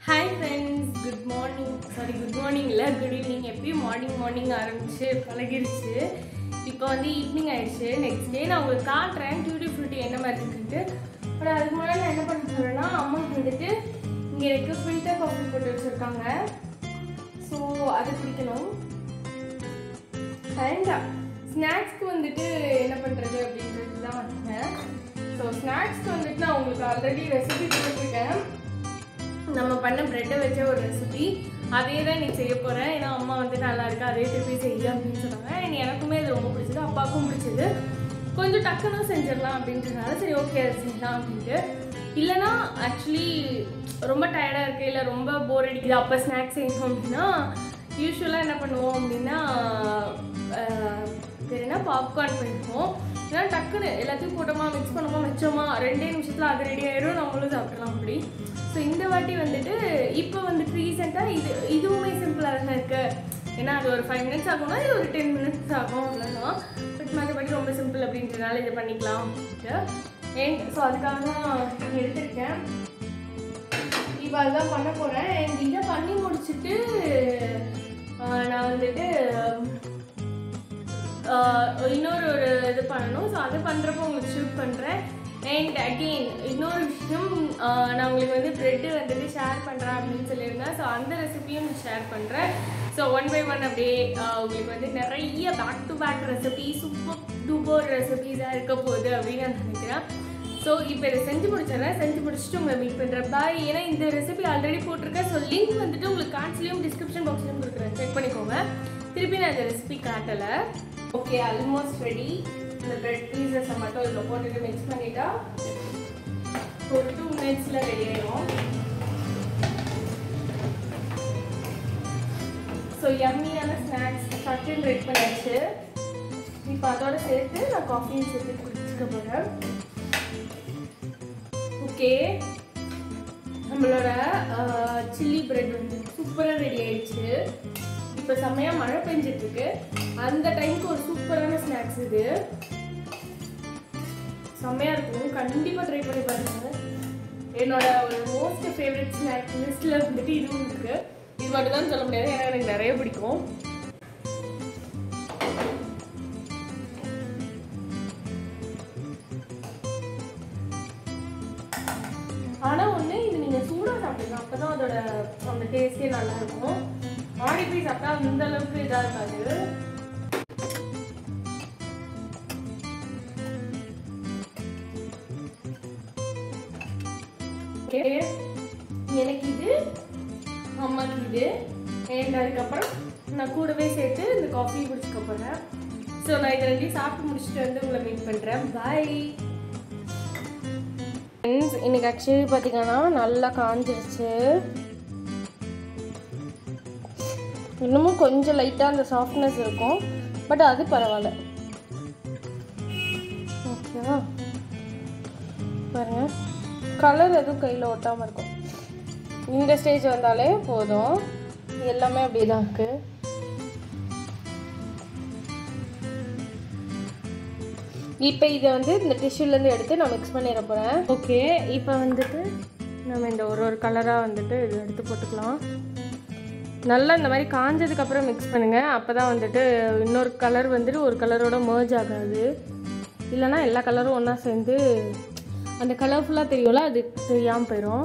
hi friends good morning sorry good morning இல்லை good evening எப்பயும் morning morning ஆரம்பிச்சு பழகிருச்சு இப்போ வந்து ஈவினிங் ஆயிடுச்சு நெக்ஸ்ட் டே நான் உங்களுக்கு காட்டுறேன் டியூட்டி ஃப்ரூட்டி என்ன மாதிரி இருக்குன்ட்டு பட் அதுக்கு முன்னாடி நான் என்ன பண்ண போகிறேன்னா அம்மா வந்துட்டு இங்கே எனக்கு ஃபில்டர் காஃபி போட்டு வச்சுருக்காங்க ஸோ அது பிடிக்கணும் அண்ட் ஸ்நாக்ஸ்க்கு வந்துட்டு என்ன பண்ணுறது அப்படின்றது தான் வந்தேன் ஸோ ஸ்நாக்ஸ்க்கு வந்துட்டு நான் உங்களுக்கு ஆல்ரெடி ரெசிபி கொடுத்துருக்கேன் நம்ம பண்ண ப்ரெட்டை வச்ச ஒரு ரெசிபி அதே தான் இன்னைக்கு செய்ய போகிறேன் ஏன்னா அம்மா வந்து நல்லா இருக்கு அதே திருப்பி செய்ய அப்படின்னு சொன்னாங்க and எனக்குமே அது ரொம்ப பிடிச்சது அப்பாவுக்கும் பிடிச்சது கொஞ்சம் டக்குன்னு செஞ்சிடலாம் அப்படின்றதுனால சரி ஓகே அது செய்யலாம் அப்படின்ட்டு இல்லைனா ஆக்சுவலி ரொம்ப டயர்டாக இருக்கு இல்லை ரொம்ப போர் அடிக்குது அப்போ ஸ்நாக்ஸ் செய்யணும் அப்படின்னா யூஸ்வலாக என்ன பண்ணுவோம் அப்படின்னா ஆஹ், பேர் என்ன பாப்கார்ன் பண்ணிப்போம் ஏன்னா டக்குன்னு எல்லாத்தையும் போட்டோமா மிக்ஸ் பண்ணோமா வச்சோமா ரெண்டே நிமிஷத்தில் அது ரெடி ஆயிடும் நம்மளும் சாப்பிடலாம் அப்படி ஸோ இந்த வாட்டி வந்துட்டு இப்போ வந்துட்டு ரீசெண்டாக இது இதுவுமே சிம்பிளாக தான் இருக்கு ஏன்னா அது ஒரு ஃபைவ் மினிட்ஸ் ஆகும்னா இது ஒரு டென் மினிட்ஸ் ஆகும் அவ்வளோதான் பட் மற்றபடி ரொம்ப சிம்பிள் அப்படின்றதுனால இதை பண்ணிக்கலாம் அப்படின்ட்டு ஏன் ஸோ அதுக்காக தான் இங்கே எடுத்திருக்கேன் இப்போ அதுதான் பண்ண போகிறேன் அண்ட் இதை பண்ணி முடிச்சுட்டு ஆஹ், நான் வந்துட்டு ஆஹ், இன்னொரு ஒரு இது பண்ணணும் ஸோ அது பண்ணுறப்போ உங்களுக்கு ஷூட் பண்ணுறேன் அண்ட் அகெயின் இன்னொரு விஷயம் ஆஹ், நான் உங்களுக்கு வந்து ப்ரெட்டு வந்துட்டு ஷேர் பண்ணுறேன் அப்படின்னு சொல்லியிருந்தேன் ஸோ அந்த ரெசிபியும் ஷேர் பண்ணுறேன் ஸோ ஒன் பை ஒன் அப்படியே ஆஹ், உங்களுக்கு வந்து நிறைய back to back recipe super duper ரெசிபிஸாக இருக்க போகுது அப்படின்னு நான் நினைக்கிறேன் ஸோ இப்போ இதை செஞ்சு முடிச்சிடறேன் செஞ்சு முடிச்சுட்டு உங்களை மீட் பண்ணுறேன் பாய் ஏன்னா இந்த ரெசிபி ஆல்ரெடி போட்டிருக்கேன் ஸோ லிங்க் வந்துட்டு உங்களுக்கு காட்சிலையும் டிஸ்கிரிப்ஷன் பாக்ஸ்லையும் கொடுக்குறேன் செக் பண்ணிக்கோங்க திருப்பி நான் இந்த ரெசிபி காட்டலை ஓகே ஆல்மோஸ்ட் ரெடி இந்த பிரெட் பீசஸை மட்டும் இதில் போட்டுட்டு மிக்ஸ் பண்ணிட்டா ஒரு டூ மினிட்ஸில் ரெடி ஆயிடும் ஸோ யம்மியான ஸ்நாக்ஸ் சட்டில் ரெடி பண்ணியாச்சு இப்போ அதோட சேர்த்து நான் காஃபியும் சேர்த்து குடிச்சுக்க போகிறேன் ஓகே நம்மளோட சில்லி பிரெட் வந்து சூப்பராக ரெடி ஆயிடுச்சு இப்போ செம்மையாக மழை பெஞ்சிட்டு இருக்கு அந்த டைமுக்கு ஒரு சூப்பரான ஸ்நாக்ஸ் இது செம்மையாக இருக்கும் கண்டிப்பாக ட்ரை பண்ணி பாருங்க என்னோட ஒரு மோஸ்ட் ஃபேவரட் ஸ்நாக் லிஸ்ட்டில் வந்துட்டு இதுவும் இருக்கு இது மட்டும் தான் சொல்ல முடியாது ஏன்னா எனக்கு நிறைய பிடிக்கும் ஆனால் ஒன்று இது நீங்கள் சூடாக சாப்பிடுங்க அப்போ தான் அதோட அந்த டேஸ்டே நல்லா இருக்கும் ஆடி போய் சாப்பிட்டா அந்த அளவுக்கு இதாக இருக்காது ஓகே எனக்கு இது அம்மாக்கு இது அண்ட் அதுக்கப்புறம் நான் கூடவே சேர்த்து இந்த காஃபி குடிச்சுக்க போகிறேன் ஸோ நான் இதை ரெண்டையும் சாப்பிட்டு முடிச்சுட்டு வந்து உங்களை மீட் பண்ணுறேன் பாய் ஃப்ரெண்ட்ஸ் இன்னைக்கு ஆக்சுவலி பார்த்தீங்கன்னா நல்லா காஞ்சிருச்சு இன்னமும் கொஞ்சம் லைட்டாக அந்த சாஃப்ட்னஸ் இருக்கும் பட் அது பரவாயில்ல ஓகேவா பாருங்க கலர் எதுவும் கையில் ஒட்டாமல் இருக்கும் இந்த ஸ்டேஜ் வந்தாலே போதும் எல்லாமே அப்படியே தான் இருக்குது இப்போ இதை வந்து இந்த டிஷ்யூலேருந்து எடுத்து நான் மிக்ஸ் பண்ணிட போகிறேன் ஓகே இப்போ வந்துட்டு நம்ம இந்த ஒரு ஒரு கலராக வந்துட்டு இது எடுத்து போட்டுக்கலாம் நல்லா இந்த மாதிரி காஞ்சதுக்கப்புறம் மிக்ஸ் பண்ணுங்கள் அப்போ தான் வந்துட்டு இன்னொரு கலர் வந்துட்டு ஒரு கலரோட merge ஆகாது இல்லைன்னா எல்லா கலரும் ஒன்றா சேர்ந்து அந்த கலர்ஃபுல்லாக தெரியும்ல அது தெரியாமல் போயிடும்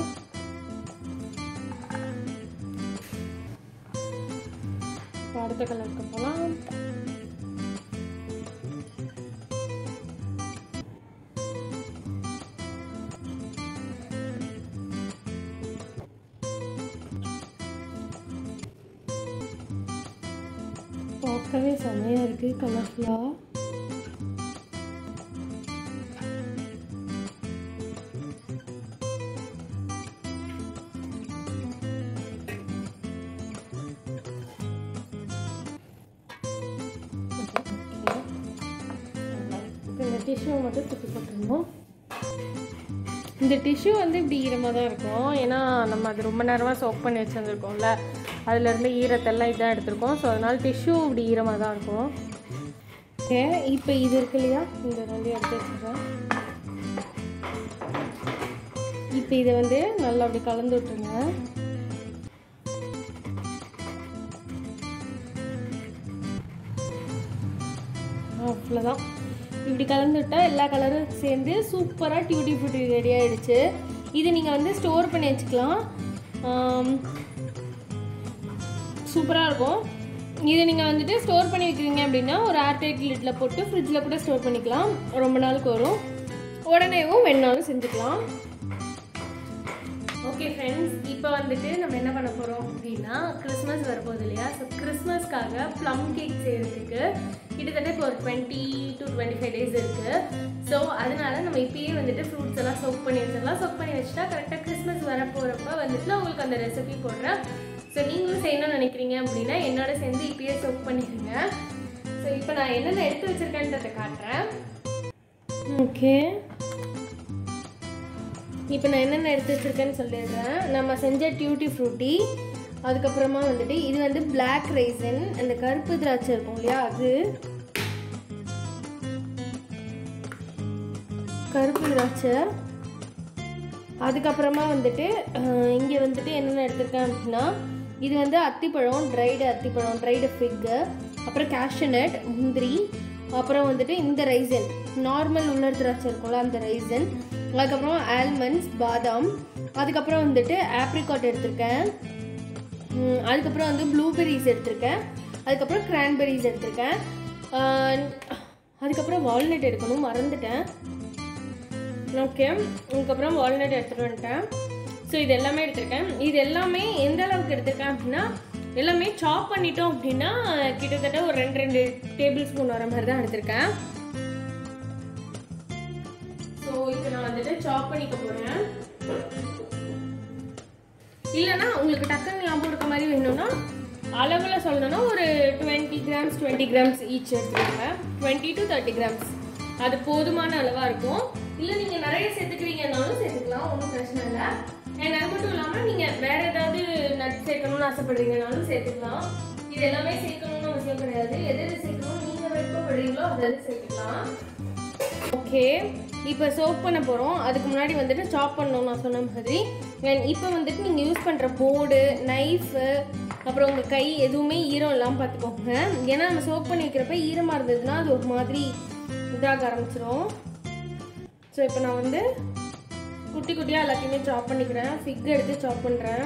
இப்போ அடுத்த கலருக்கு போகலாம் பார்க்கவே செமையாக இருக்குது கலர்ஃபுல்லாக இந்த டிஷ்யூ மட்டும் தூக்கி போட்டுருந்தோம் இந்த டிஷ்யூ வந்து இப்படி ஈரமாக தான் இருக்கும் ஏன்னா நம்ம அது ரொம்ப நேரமாக சோக் பண்ணி வச்சுருந்துருக்கோம்ல அதுலேருந்து ஈரத்தெல்லாம் இதான் எடுத்திருக்கோம் ஸோ அதனால டிஷ்யூ இப்படி ஈரமாக தான் இருக்கும் ஓகே இப்போ இது இருக்கு இல்லையா இந்த வந்து எடுத்து வச்சுருக்கேன் இப்போ இதை வந்து நல்லா அப்படி கலந்து விட்டுருங்க அவ்வளோதான் இப்படி கலந்து விட்டால் எல்லா கலரும் சேர்ந்து சூப்பராக டியூட்டி ஃப்ரூட்டி ரெடி ஆகிடுச்சு இது நீங்கள் வந்து ஸ்டோர் பண்ணி வச்சுக்கலாம் சூப்பராக இருக்கும் இது நீங்கள் வந்துட்டு ஸ்டோர் பண்ணி வைக்கிறீங்க அப்படின்னா ஒரு ஏர்டைட் லிட்டில் போட்டு ஃப்ரிட்ஜில் கூட ஸ்டோர் பண்ணிக்கலாம் ரொம்ப நாளுக்கு வரும் உடனேவும் வேணாலும் செஞ்சுக்கலாம் ஓகே ஃப்ரெண்ட்ஸ் இப்போ வந்துட்டு நம்ம என்ன பண்ண போகிறோம் அப்படின்னா கிறிஸ்மஸ் வரப்போகுது இல்லையா ஸோ கிறிஸ்மஸ்க்காக ப்ளம் கேக் செய்கிறதுக்கு கிட்டத்தட்ட இப்போ ஒரு twenty to twenty five days இருக்குது ஸோ அதனால நம்ம இப்பயே வந்துட்டு ஃப்ரூட்ஸ் எல்லாம் சோக் பண்ணி வச்சிடலாம் சோக் பண்ணி வச்சுட்டா கரெக்டாக கிறிஸ்மஸ் வரப்போகிறப்ப வந்துட்டு நான் உங்களுக்கு அந்த ரெசிபி போடுறேன் ஸோ நீங்களும் செய்யணும்னு நினைக்கிறீங்க அப்படின்னா என்னோட சேர்ந்து இப்பயே சோக் பண்ணிடுங்க ஸோ இப்போ நான் என்னென்ன எடுத்து வச்சிருக்கேன்றதை காட்டுறேன் ஓகே இப்போ நான் என்னென்ன எடுத்து வச்சிருக்கேன்னு சொல்லிடுறேன் நம்ம செஞ்ச டியூட்டி ஃப்ரூட்டி அதுக்கப்புறமா வந்துட்டு இது வந்து பிளாக் ரைசன் அந்த கருப்பு திராட்சை இருக்கும் இல்லையா அது கருப்பு திராட்சை அதுக்கப்புறமா வந்துட்டு இங்கே வந்துட்டு என்னென்ன எடுத்திருக்கேன் அப்படின்னா இது வந்து அத்திப்பழம் ட்ரைடு அத்திப்பழம் ட்ரைடு ஃபிக்கு அப்புறம் கேஷ்யூநட் முந்திரி அப்புறம் வந்துட்டு இந்த ரைசன் நார்மல் உலர் திராட்சை இருக்கும்ல அந்த ரைசன் அதுக்கப்புறம் ஆல்மண்ட்ஸ் பாதாம் அதுக்கப்புறம் வந்துட்டு ஆப்ரிகாட் எடுத்திருக்கேன் ம், அதுக்கப்புறம் வந்து ப்ளூபெரிஸ் எடுத்திருக்கேன் அதுக்கப்புறம் கிரான்பெரிஸ் எடுத்திருக்கேன் ஆஹ், அதுக்கப்புறம் வால்நட் எடுக்கணும் மறந்துட்டேன் ஓகே அதுக்கப்புறம் வால்நட் எடுத்துகிட்டு வந்துட்டேன் ஸோ இது எல்லாமே எடுத்திருக்கேன் இது எல்லாமே எந்த அளவுக்கு எடுத்திருக்கேன் அப்படின்னா எல்லாமே சாப் பண்ணிட்டோம் அப்படின்னா கிட்டத்தட்ட ஒரு ரெண்டு ரெண்டு டேபிள் ஸ்பூன் வர மாதிரி தான் எடுத்திருக்கேன் ஸோ இப்போ நான் வந்துட்டு சாப் பண்ணிக்க போகிறேன் இல்லைன்னா உங்களுக்கு டக்குன்னு ஞாபகம் இருக்க மாதிரி வேணும்னா அளவில் சொல்லணும்னா ஒரு twenty grams twenty grams each எடுத்துக்கோங்க டுவெண்ட்டி டு தேர்ட்டி கிராம்ஸ் அது போதுமான அளவாக இருக்கும் இல்லை நீங்கள் நிறைய சேர்த்துக்கிறீங்கனாலும் சேர்த்துக்கலாம் ஒன்றும் பிரச்சனை இல்லை அண்ட் அது மட்டும் இல்லாமல் நீங்கள் வேற ஏதாவது நட் சேர்க்கணும்னு ஆசைப்படுறீங்கனாலும் சேர்த்துக்கலாம் இது எல்லாமே சேர்க்கணும்னு அவசியம் கிடையாது எது எது சேர்க்கணும் நீங்கள் விருப்பப்படுறீங்களோ அதை எது சேர்த்துக்கலாம் ஓகே இப்போ சோப் பண்ண போகிறோம் அதுக்கு முன்னாடி வந்துட்டு சாப் பண்ணணும் நான் சொன்ன மாதிரி அண்ட் இப்போ வந்துட்டு நீங்கள் யூஸ் பண்ணுற போர்டு நைஃபு அப்புறம் உங்கள் கை எதுவுமே ஈரம் இல்லாமல் பார்த்துக்கோங்க ஏன்னா நம்ம சோப் பண்ணி வைக்கிறப்ப ஈரமாக இருந்ததுன்னா அது ஒரு மாதிரி இதாக ஆரம்பிச்சிரும் ஸோ இப்போ நான் வந்து குட்டி குட்டியாக எல்லாத்தையுமே சாப் பண்ணிக்கிறேன் ஃபிக் எடுத்து சாப் பண்ணுறேன்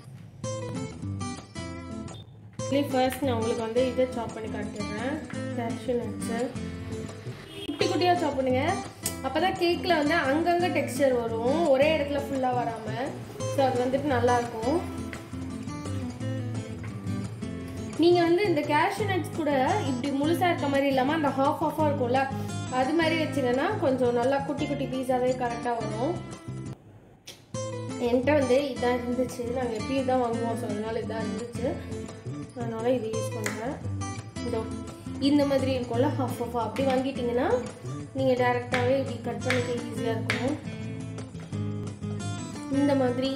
ஃபர்ஸ்ட் நான் உங்களுக்கு வந்து இதை சாப் பண்ணி காட்டிடுறேன் கேஷ்யூ நட்ஸு குட்டி குட்டியாக சாப் பண்ணுங்க அப்போ தான் கேக்கில் வந்து அங்கங்கே டெக்ஸ்சர் வரும் ஒரே இடத்துல ஃபுல்லாக வராமல் ஸோ அது வந்துட்டு நல்லாயிருக்கும் நீங்கள் வந்து இந்த கேஷ்யூ நட்ஸ் கூட இப்படி முழுசாக இருக்க மாதிரி இல்லாமல் அந்த ஹாஃப் ஆஃபாக இருக்கும்ல அது மாதிரி வச்சிங்கன்னா கொஞ்சம் நல்லா குட்டி குட்டி பீஸாவே கரெக்டாக வரும் என்கிட்ட வந்து இதான் இருந்துச்சு நாங்கள் எப்பயும் இதான் வாங்குவோம் ஸோ அதனால இதான் இருந்துச்சு அதனால் இது யூஸ் பண்ணுறேன் இதோ இந்த மாதிரி இருக்கும்ல ஹாஃப் ஆஃப் அப்படி வாங்கிட்டீங்கன்னா நீங்கள் டேரெக்டாகவே இப்படி கட் பண்ணிக்க ஈஸியாக இருக்கும் இந்த மாதிரி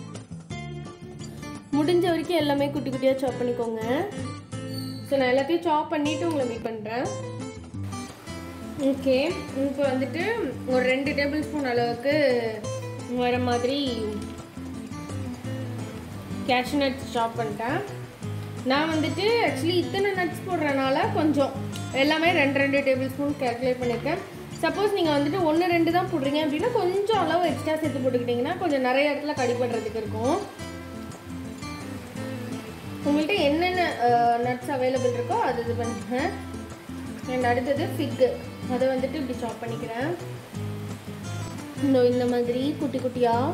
முடிஞ்ச வரைக்கும் எல்லாமே குட்டி குட்டியாக சாப் பண்ணிக்கோங்க ஸோ நான் எல்லாத்தையும் சாப் பண்ணிவிட்டு உங்களை மீட் பண்ணுறேன் ஓகே இப்போ வந்துட்டு ஒரு ரெண்டு டேபிள் ஸ்பூன் அளவுக்கு வர மாதிரி கேஷ்யூ நட்ஸ் சாப் பண்ணிட்டேன் நான் வந்துட்டு ஆக்சுவலி இத்தனை நட்ஸ் போடுறனால கொஞ்சம் எல்லாமே ரெண்டு ரெண்டு டேபிள் ஸ்பூன் கேல்குலேட் பண்ணியிருக்கேன் சப்போஸ் நீங்கள் வந்துட்டு ஒன்று ரெண்டு தான் போடுறீங்க அப்படின்னா கொஞ்சம் அளவு எக்ஸ்ட்ரா சேர்த்து போட்டுக்கிட்டிங்கன்னா கொஞ்சம் நிறைய இடத்துல கடிப்படுறதுக்கு இருக்கும் உங்கள்கிட்ட என்னென்ன நட்ஸ் அவைலபிள் இருக்கோ அது இது பண்ணுங்க அண்ட் அடுத்தது ஃபிக்கு அதை வந்துட்டு இப்படி சாப் பண்ணிக்கிறேன் இந்த இந்த மாதிரி குட்டி குட்டியாக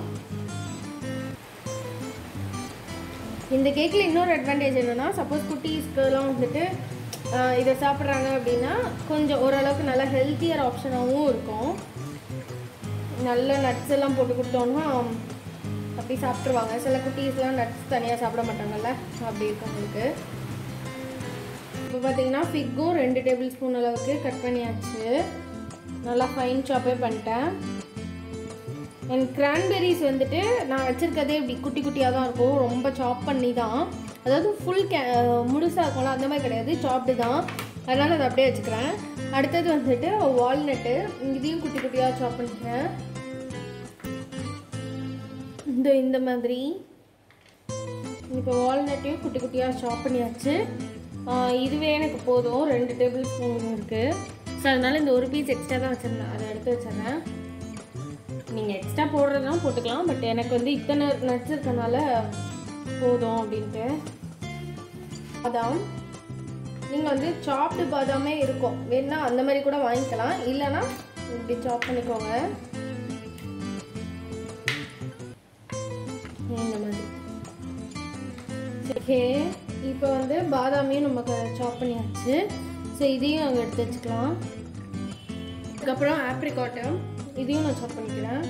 இந்த கேக்கில் இன்னொரு அட்வான்டேஜ் என்னென்னா சப்போஸ் குட்டீஸ்க்கெல்லாம் வந்துட்டு ஆஹ், இதை சாப்பிட்றாங்க அப்படின்னா கொஞ்சம் ஓரளவுக்கு நல்ல ஹெல்த்தியர் ஆப்ஷனாகவும் இருக்கும் நல்ல நட்ஸ் எல்லாம் போட்டு கொடுத்தோன்னா அப்படி சாப்பிட்ருவாங்க சில குட்டீஸ்லாம் நட்ஸ் தனியாக சாப்பிட மாட்டாங்கல்ல அப்படி இருக்கவங்களுக்கு இப்போ பார்த்தீங்கன்னா ஃபிக்கும் ரெண்டு டேபிள் ஸ்பூன் அளவுக்கு கட் பண்ணியாச்சு நல்லா ஃபைன் சாப்பே பண்ணிட்டேன் அண்ட் கிரான்பெரிஸ் வந்துட்டு நான் வச்சுருக்கதே இப்படி குட்டி குட்டியாக தான் இருக்கும் ரொம்ப சாப் பண்ணி தான் அதாவது ஃபுல் கே முழுசாக இருக்கும்ல அந்த மாதிரி கிடையாது சாப்டு தான் அதனால் அதை அப்படியே வச்சுக்கிறேன் அடுத்தது வந்துட்டு வால்நட்டு இதையும் குட்டி குட்டியாக சாப் பண்ணிக்கிறேன் இந்த இந்த மாதிரி இப்போ வால்நட்டையும் குட்டி குட்டியாக சாப் பண்ணியாச்சு ஆஹ் இதுவே எனக்கு போதும் ரெண்டு டேபிள் ஸ்பூன் இருக்குது ஸோ அதனால இந்த ஒரு பீஸ் எக்ஸ்ட்ரா தான் வச்சுருந்தேன் அதை எடுத்து வச்சிடுறேன் நீங்கள் எக்ஸ்ட்ரா போடுறதுனா போட்டுக்கலாம் பட் எனக்கு வந்து இத்தனை நட்ஸ் இருக்கனால போதும் அப்படின்ட்டு பாதாம் நீங்கள் வந்து சாப்டு பாதாமே இருக்கும் வேணா அந்த மாதிரி கூட வாங்கிக்கலாம் இல்லைன்னா இப்படி சாப் பண்ணிக்கோங்க இந்த மாதிரி ஓகே இப்போ வந்து பாதாமையும் நம்ம சாப் பண்ணியாச்சு ஸோ இதையும் அங்கே எடுத்து வச்சுக்கலாம் அதுக்கப்புறம் ஆப்ரிகாட்டு இதையும் நான் சாப் பண்ணிக்கிறேன்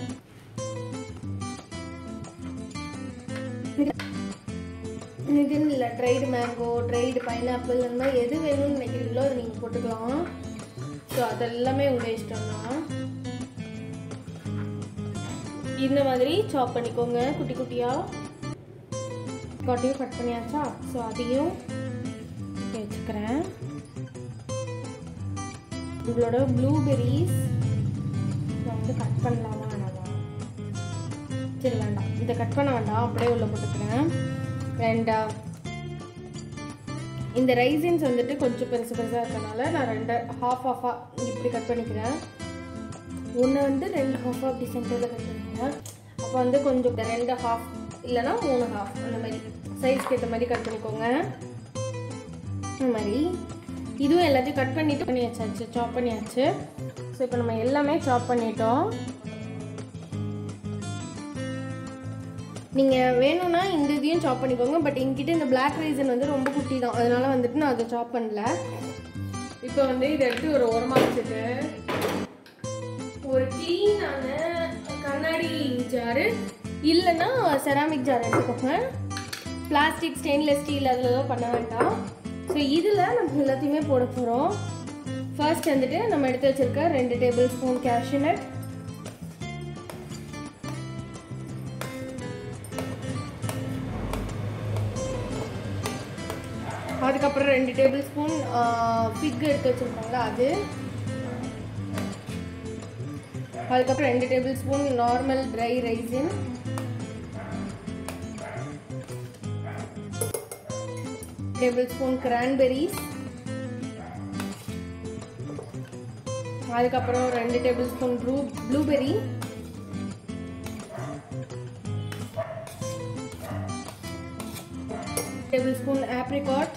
இதுன்னு இல்லை ட்ரைடு மேங்கோ ட்ரைடு பைனாப்பிள் அந்த மாதிரி எது வேணும்னு நினைக்கிறீங்களோ அதை நீங்கள் போட்டுக்கலாம் ஸோ அதெல்லாமே உங்கள் இஷ்டம் தான் இந்த மாதிரி சாப் பண்ணிக்கோங்க குட்டி குட்டியாக காட்டையும் கட் பண்ணியாச்சா ஸோ அதையும் வச்சுக்கிறேன் உங்களோட ப்ளூபெரிஸ் வந்து கட் பண்ணலாமா வேணாமா சரி வேண்டாம் இதை கட் பண்ண வேண்டாம் அப்படியே உள்ள போட்டுக்கிறேன் ரெண்டா இந்த ரைசின்ஸ் வந்துட்டு கொஞ்சம் பெருசு பெருசாக இருக்கனால நான் ரெண்டு ஹாஃப் ஹாஃபாக இப்படி கட் பண்ணிக்கிறேன் ஒன்று வந்து ரெண்டு ஹாஃபாக அப்படி சென்டரில் கட் பண்ணிக்கிறேன் அப்போ வந்து கொஞ்சம் இந்த ரெண்டு ஹாஃப் இல்லைன்னா மூணு ஹாஃப் அந்த மாதிரி சைஸ்க்கு ஏற்ற மாதிரி கட் பண்ணிக்கோங்க இந்த மாதிரி இதுவும் எல்லாத்தையும் கட் பண்ணிட்டு பண்ணி வச்சாச்சு சாப் பண்ணியாச்சு ஸோ இப்போ நம்ம எல்லாமே சாப் பண்ணிட்டோம் நீங்கள் வேணும்னா இந்த இதையும் சாப் பண்ணிக்கோங்க பட் என்கிட்ட இந்த பிளாக் ரைசன் வந்து ரொம்ப குட்டி தான் அதனால வந்துட்டு நான் அதை சாப் பண்ணல இப்போ வந்து இதை எடுத்து ஒரு ஓரமாக வச்சுட்டு ஒரு க்ளீனான கண்ணாடி ஜாரு இல்லைன்னா செராமிக் ஜார் எடுத்துக்கோங்க பிளாஸ்டிக் ஸ்டெயின்லெஸ் ஸ்டீல் அதில் தான் பண்ண வேண்டாம் ஸோ இதில் நம்ம எல்லாத்தையுமே போட போகிறோம் ஃபர்ஸ்ட் வந்துட்டு நம்ம எடுத்து வச்சிருக்க ரெண்டு டேபிள் ஸ்பூன் கேஷ்யூநட் அதுக்கப்புறம் ரெண்டு டேபிள் ஸ்பூன் ஃபிக் எடுத்து வச்சுருக்காங்களா அது அதுக்கப்புறம் ரெண்டு table tablespoon normal dry raisin tablespoon cranberries அதுக்கப்புறம் ரெண்டு டேபிள் ஸ்பூன் blue blueberry tablespoon apricot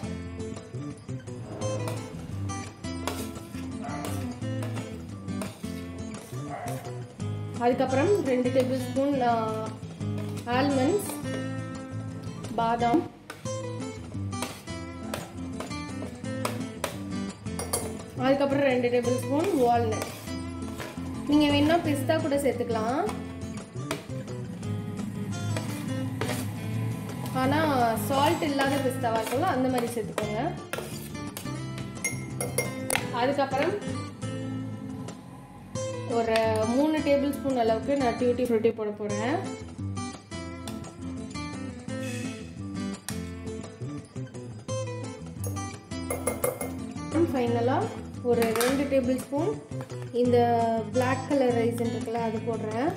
அதுக்கப்புறம் ரெண்டு டேபிள் ஸ்பூன் ஆல்மண்ட்ஸ் பாதாம் அதுக்கப்புறம் ரெண்டு டேபிள் ஸ்பூன் வால்நட் நீங்கள் வேணால் பிஸ்தா கூட சேர்த்துக்கலாம் ஆனால் சால்ட் இல்லாத பிஸ்தாவாக இருக்கும்ல அந்த மாதிரி சேர்த்துக்கோங்க அதுக்கப்புறம் ஒரு மூணு டேபிள் ஸ்பூன் அளவுக்கு நான் டியூட்டி ஃப்ரூட்டி போட போகிறேன் ஃபைனலாக ஒரு ரெண்டு டேபிள் ஸ்பூன் இந்த பிளாக் கலர் ரைஸ் இருக்குல்ல அது போடுறேன்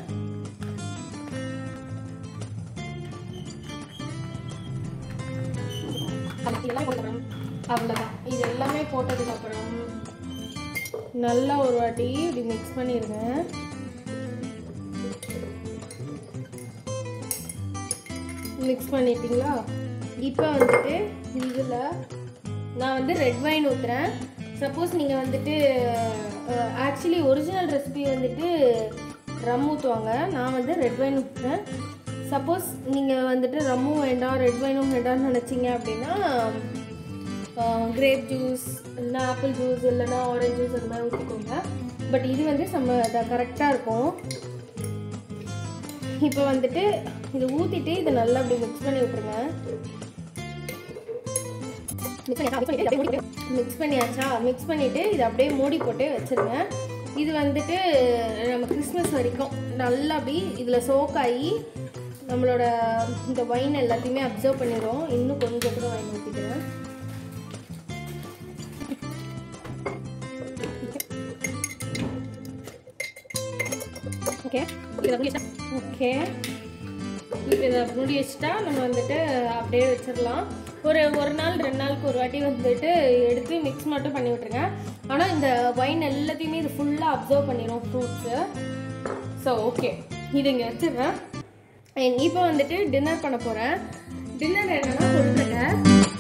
அவ்வளோதான் இது எல்லாமே போட்டதுக்கப்புறம் நல்லா ஒரு வாட்டி இப்படி மிக்ஸ் பண்ணிடுங்க மிக்ஸ் பண்ணிட்டீங்களா இப்போ வந்துட்டு இதில் நான் வந்து ரெட் வைன் ஊற்றுறேன் சப்போஸ் நீங்கள் வந்துட்டு ஆக்சுவலி ஒரிஜினல் ரெசிபி வந்துட்டு ரம் ஊற்றுவாங்க நான் வந்து ரெட் வைன் ஊற்றுறேன் சப்போஸ் நீங்கள் வந்துட்டு ரம்மும் வேண்டாம் ரெட் வைனும் வேண்டாம்னு நினச்சிங்க அப்படின்னா கிரேப் ஜூஸ் இல்லைன்னா ஆப்பிள் ஜூஸ் இல்லைன்னா ஆரஞ்ச் ஜூஸ் அந்த மாதிரி ஊற்றிக்கோங்க பட் இது வந்து செம்ம கரெக்டாக இருக்கும் இப்போ வந்துட்டு இதை ஊற்றிட்டு இதை நல்லா அப்படி மிக்ஸ் பண்ணி விட்டுருங்க மிக்ஸ் பண்ணியாச்சா மிக்ஸ் பண்ணிவிட்டு இதை அப்படியே மூடி போட்டு வச்சுருங்க இது வந்துட்டு நம்ம கிறிஸ்மஸ் வரைக்கும் நல்லா அப்படி இதில் சோக்காகி நம்மளோட இந்த ஒயின் எல்லாத்தையுமே அப்சர்வ் பண்ணிடும் இன்னும் கொஞ்சம் கூட ஒயின் ஊற்றிக்கிறேன் ஓகே ஓகே இப்போ இதை மூடி வச்சுட்டா நம்ம வந்துட்டு அப்படியே வச்சிடலாம் ஒரு ஒரு நாள் ரெண்டு நாளுக்கு ஒரு வாட்டி வந்துட்டு எடுத்து மிக்ஸ் மட்டும் பண்ணி விட்டுருங்க ஆனால் இந்த ஒயின் எல்லாத்தையுமே இது ஃபுல்லாக அப்சர்வ் பண்ணிடும் ஃப்ரூட்ஸு ஸோ ஓகே இது இங்கே வச்சிடுறேன் இப்போ வந்துட்டு டின்னர் பண்ண போகிறேன் டின்னர் என்னன்னா கொழுக்கட்டை